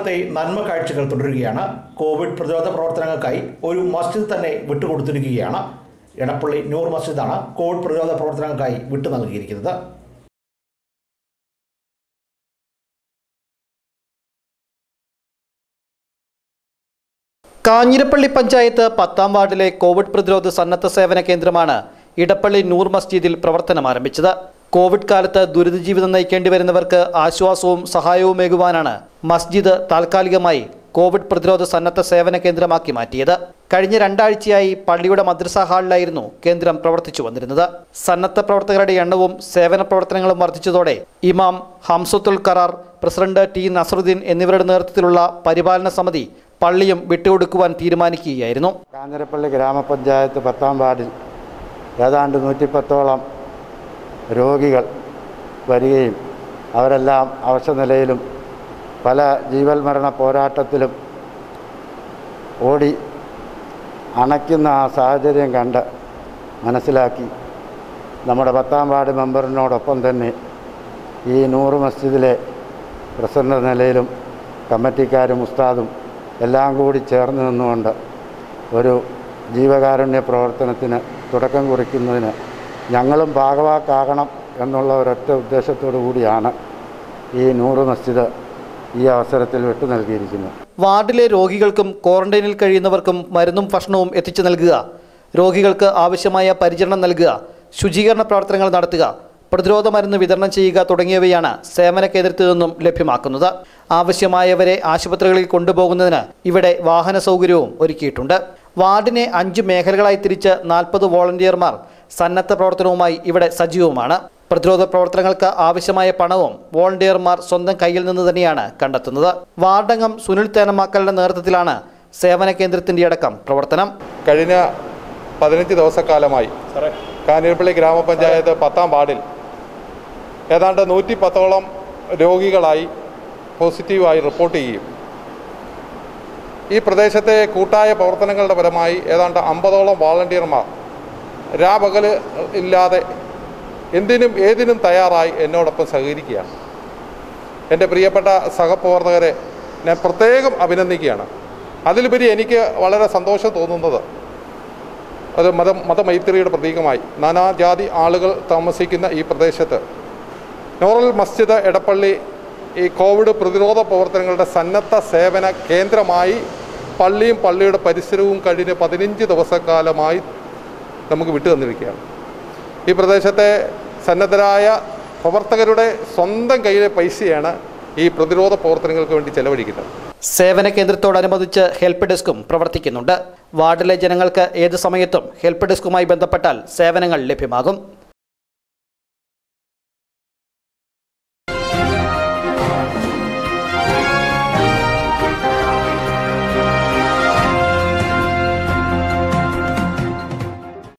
നാളത്തെ നന്മ കാഴ്ചകൾ തുടരുകയാണ് കോവിഡ് പ്രതിരോധ പ്രവർത്തനങ്ങൾക്കായി ഒരു മസ്ജിദ് തന്നെ വിട്ടുകൊടുത്തിരിക്കുകയാണ് എടപ്പള്ളി നൂർ മസ്ജിദാണ് കോവിഡ് പ്രതിരോധ പ്രവർത്തനങ്ങൾക്കായി വിട്ടു നൽകിയിരിക്കുന്നത് കാഞ്ഞിരപ്പള്ളി പഞ്ചായത്ത് പത്താം വാർഡിലെ കോവിഡ് പ്രതിരോധ സന്നദ്ധ സേവന കേന്ദ്രമാണ് ഇടപ്പള്ളി നൂർ മസ്ജിദിൽ പ്രവർത്തനം ആരംഭിച്ചത് കോവിഡ് കാലത്ത് ദുരിത ജീവിതം നയിക്കേണ്ടി വരുന്നവർക്ക് ആശ്വാസവും സഹായവുമേകുവാനാണ് മസ്ജിദ് താൽക്കാലികമായി കോവിഡ് പ്രതിരോധ സന്നദ്ധ സേവന കേന്ദ്രമാക്കി മാറ്റിയത് കഴിഞ്ഞ രണ്ടാഴ്ചയായി പള്ളിയുടെ മദ്രസ ഹാളിലായിരുന്നു കേന്ദ്രം പ്രവർത്തിച്ചു വന്നിരുന്നത് സന്നദ്ധ പ്രവർത്തകരുടെ എണ്ണവും സേവന പ്രവർത്തനങ്ങളും വർദ്ധിച്ചതോടെ ഇമാം ഹംസത്തുൽ കറാർ പ്രസിഡന്റ് ടി നസറുദ്ദീൻ എന്നിവരുടെ നേതൃത്വത്തിലുള്ള പരിപാലന സമിതി പള്ളിയും വിട്ടുകൊടുക്കുവാൻ തീരുമാനിക്കുകയായിരുന്നു കാഞ്ഞിരപ്പള്ളി ഗ്രാമപഞ്ചായത്ത് പത്താം വാർഡിൽ ഏതാണ്ട് നൂറ്റിപ്പത്തോളം രോഗികൾ വരികയും അവരെല്ലാം അവശനിലയിലും പല ജീവൽ മരണ പോരാട്ടത്തിലും ഓടി അണയ്ക്കുന്ന ആ സാഹചര്യം കണ്ട് മനസ്സിലാക്കി നമ്മുടെ പത്താം വാർഡ് മെമ്പറിനോടൊപ്പം തന്നെ ഈ നൂറ് മസ്ജിദിലെ പ്രസിഡന്റ് നിലയിലും കമ്മിറ്റിക്കാരും ഉസ്താദും എല്ലാം കൂടി ചേർന്ന് നിന്നുകൊണ്ട് ഒരു ജീവകാരുണ്യ പ്രവർത്തനത്തിന് തുടക്കം കുറിക്കുന്നതിന് ഞങ്ങളും ഭാഗവാക്കാകണം എന്നുള്ള ഒരൊറ്റ ഉദ്ദേശത്തോടു കൂടിയാണ് ഈ നൂറ് മസ്ജിദ് ഈ അവസരത്തിൽ വിട്ടു നൽകിയിരിക്കുന്നത് വാർഡിലെ രോഗികൾക്കും ക്വാറന്റൈനിൽ കഴിയുന്നവർക്കും മരുന്നും ഭക്ഷണവും എത്തിച്ചു നൽകുക രോഗികൾക്ക് ആവശ്യമായ പരിചരണം നൽകുക ശുചീകരണ പ്രവർത്തനങ്ങൾ നടത്തുക പ്രതിരോധ മരുന്ന് വിതരണം ചെയ്യുക തുടങ്ങിയവയാണ് സേവന കേന്ദ്രത്തിൽ നിന്നും ലഭ്യമാക്കുന്നത് ആവശ്യമായവരെ ആശുപത്രികളിൽ കൊണ്ടുപോകുന്നതിന് ഇവിടെ വാഹന സൗകര്യവും ഒരുക്കിയിട്ടുണ്ട് വാർഡിനെ അഞ്ച് മേഖലകളായി തിരിച്ച് നാൽപ്പത് വോളണ്ടിയർമാർ സന്നദ്ധ പ്രവർത്തനവുമായി ഇവിടെ സജീവമാണ് പ്രതിരോധ പ്രവർത്തനങ്ങൾക്ക് ആവശ്യമായ പണവും വോളണ്ടിയർമാർ സ്വന്തം കയ്യിൽ നിന്ന് തന്നെയാണ് കണ്ടെത്തുന്നത് വാർഡംഗം സുനിൽ തേനമാക്കലിന്റെ നേതൃത്വത്തിലാണ് സേവന കേന്ദ്രത്തിന്റെ അടക്കം പ്രവർത്തനം കഴിഞ്ഞ പതിനഞ്ച് ദിവസക്കാലമായി കാഞ്ഞിരപ്പള്ളി ഗ്രാമപഞ്ചായത്ത് പത്താം വാർഡിൽ ഏതാണ്ട് നൂറ്റി പത്തോളം രോഗികളായി പോസിറ്റീവായി റിപ്പോർട്ട് ചെയ്യും ഈ പ്രദേശത്തെ കൂട്ടായ പ്രവർത്തനങ്ങളുടെ ഫലമായി ഏതാണ്ട് അമ്പതോളം വാളണ്ടിയർമാർ രാപകൽ ഇല്ലാതെ എന്തിനും ഏതിനും തയ്യാറായി എന്നോടൊപ്പം സഹകരിക്കുകയാണ് എൻ്റെ പ്രിയപ്പെട്ട സഹപ്രവർത്തകരെ ഞാൻ പ്രത്യേകം അഭിനന്ദിക്കുകയാണ് അതിലുപരി എനിക്ക് വളരെ സന്തോഷം തോന്നുന്നത് അത് മത മതമൈത്രിയുടെ പ്രതീകമായി നാനാജാതി ആളുകൾ താമസിക്കുന്ന ഈ പ്രദേശത്ത് നോറൽ മസ്ജിദ് എടപ്പള്ളി ഈ കോവിഡ് പ്രതിരോധ പ്രവർത്തനങ്ങളുടെ സന്നദ്ധ സേവന കേന്ദ്രമായി പള്ളിയും പള്ളിയുടെ പരിസരവും കഴിഞ്ഞ് പതിനഞ്ച് ദിവസക്കാലമായി നമുക്ക് വിട്ടു തന്നിരിക്കുകയാണ് ഈ പ്രദേശത്തെ സന്നദ്ധരായ പ്രവർത്തകരുടെ സ്വന്തം കയ്യിലെ പൈസയാണ് ഈ പ്രതിരോധ പ്രവർത്തനങ്ങൾക്ക് വേണ്ടി ചെലവഴിക്കുന്നത് സേവന കേന്ദ്രത്തോടനുബന്ധിച്ച് ഹെൽപ്പ് ഡെസ്കും പ്രവർത്തിക്കുന്നുണ്ട് വാർഡിലെ ജനങ്ങൾക്ക് ഏത് സമയത്തും ഹെൽപ്പ് ഡെസ്കുമായി ബന്ധപ്പെട്ടാൽ സേവനങ്ങൾ ലഭ്യമാകും